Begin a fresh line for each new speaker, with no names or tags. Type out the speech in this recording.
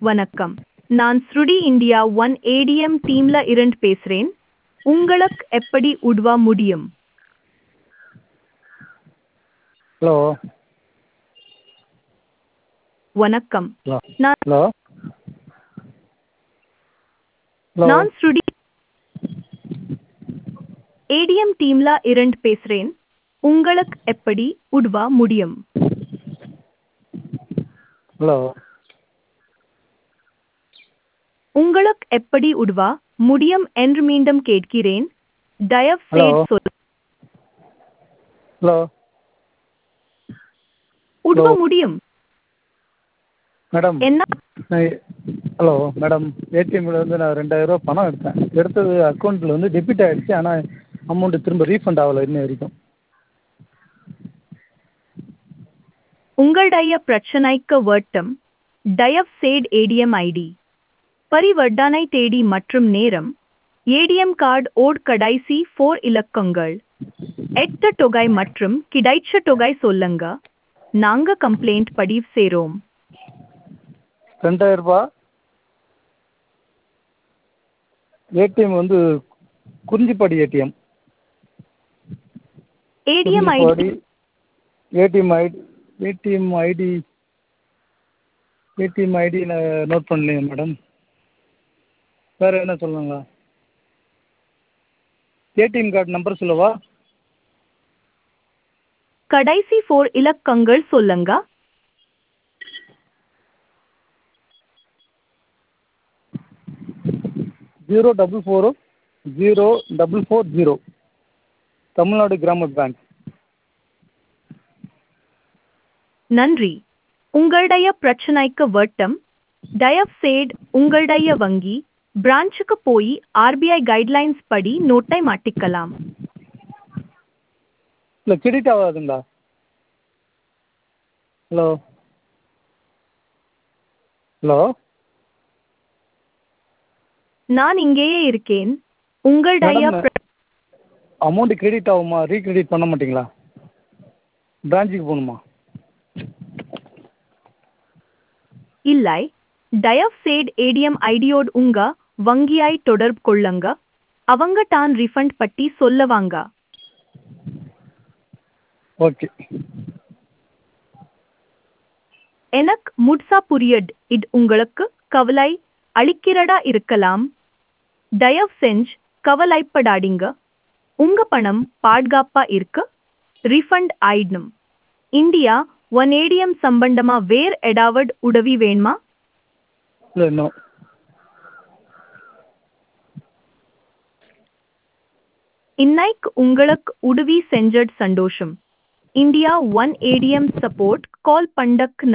வணக்கம் நான் ஸ்ருடி இந்தியா ஒன் ஏடிஎம் டீம்ல இருந்து பேசுறேன் உங்களுக்கு எப்படி உதவ முடியும்
ஹலோ
வணக்கம்
ஹலோ
நான்
ஹலோ ஹலோ
நான் ஸ்ருடி ஏடிஎம் டீம்ல இருந்து பேசுறேன் உங்களுக்கு எப்படி உதவ முடியும்
ஹலோ
உங்களுக்கு எப்படி உதவ முடியும் என்று மீண்டும் கேட்கிறேன் தயவு செய்து
Hello.
சொல்
ஹலோ
உதவ
Hello.
முடியும்
மேடம்
என்ன
நான் ஹலோ மேடம் ஏடிஎம்ல வந்து நான் ரெண்டாயிரம் ரூபா பணம் எடுத்தேன் எடுத்தது அக்கௌண்ட்டில் வந்து டெபிட் ஆகிடுச்சு ஆனால் அமௌண்ட்டு திரும்ப ரீஃபண்ட் ஆகலை இன்ன வரைக்கும்
உங்களுடைய பிரச்சனைக்கு வட்டம் தயவு செய்து ஏடிஎம் ஐடி பரிவர்த்தனை தேதி மற்றும் நேரம் ஏடிஎம் கார்டு ஓட் கடைசி ஃபோர் இலக்கங்கள் எட்டு தொகை மற்றும் கிடைச்ச தொகை சொல்லுங்க நாங்க கம்ப்ளைண்ட் பதிவு செய்றோம்
ரெண்டாயிரம் ரூபா ஏடிஎம் வந்து Kurinjipadi ATM
ATM ID
ATM ID ATM ID ATM ID நான் நோட் பண்ணலையே மேடம் வேறு என்ன சொல்லுங்களா ஏடிஎம் கார்டு நம்பர் சொல்லவா
கடைசி ஃபோர் இலக்கங்கள் சொல்லுங்க
zero double four zero double four zero Tamil Nadu Grama bank
நன்றி உங்களுடைய பிரச்சனைக்கு வட்டம் தயவு செய்து உங்களுடைய வங்கி பிரான்ச்சுக்கு போய் ஆர்பிஐ கைட்லைன்ஸ் படி நோட்டை மாட்டிக்கலாம்
இல்லை கிரெடிட் ஆகாதுங்களா ஹலோ ஹலோ
நான் இங்கேயே இருக்கேன் உங்களுடைய
மேடம்,
பிர-
அமௌண்ட்டு கிரெடிட் ஆகுமா ரீக்ரெடிட் பண்ண மாட்டீங்களா பிரான்ச்சுக்கு போகணுமா
இல்லை தயவு செய்து ஏடிஎம் ஐடியோடு உங்க வங்கியை தொடர்பு கொள்ளுங்க அவங்க தான் ரிஃபண்ட் பட்டி சொல்லுவாங்க
ஓகே
எனக்கு முட்சா புரியட் இது உங்களுக்கு கவலை அளிக்கிறதா இருக்கலாம் தயவு செஞ்சு கவலைப்படாதீங்க உங்க பணம் பாதுகாப்பா இருக்கு ரிஃபண்ட் ஆயிடணும் இந்தியா ஒன் ஏடிஎம் சம்பந்தமா வேற ஏதாவது உதவி வேணுமா
இல்லை இன்னும்
இன்னைக்கு உங்களுக்கு உதவி செஞ்சது சந்தோஷம் India one ATM support call பண்ணக்கு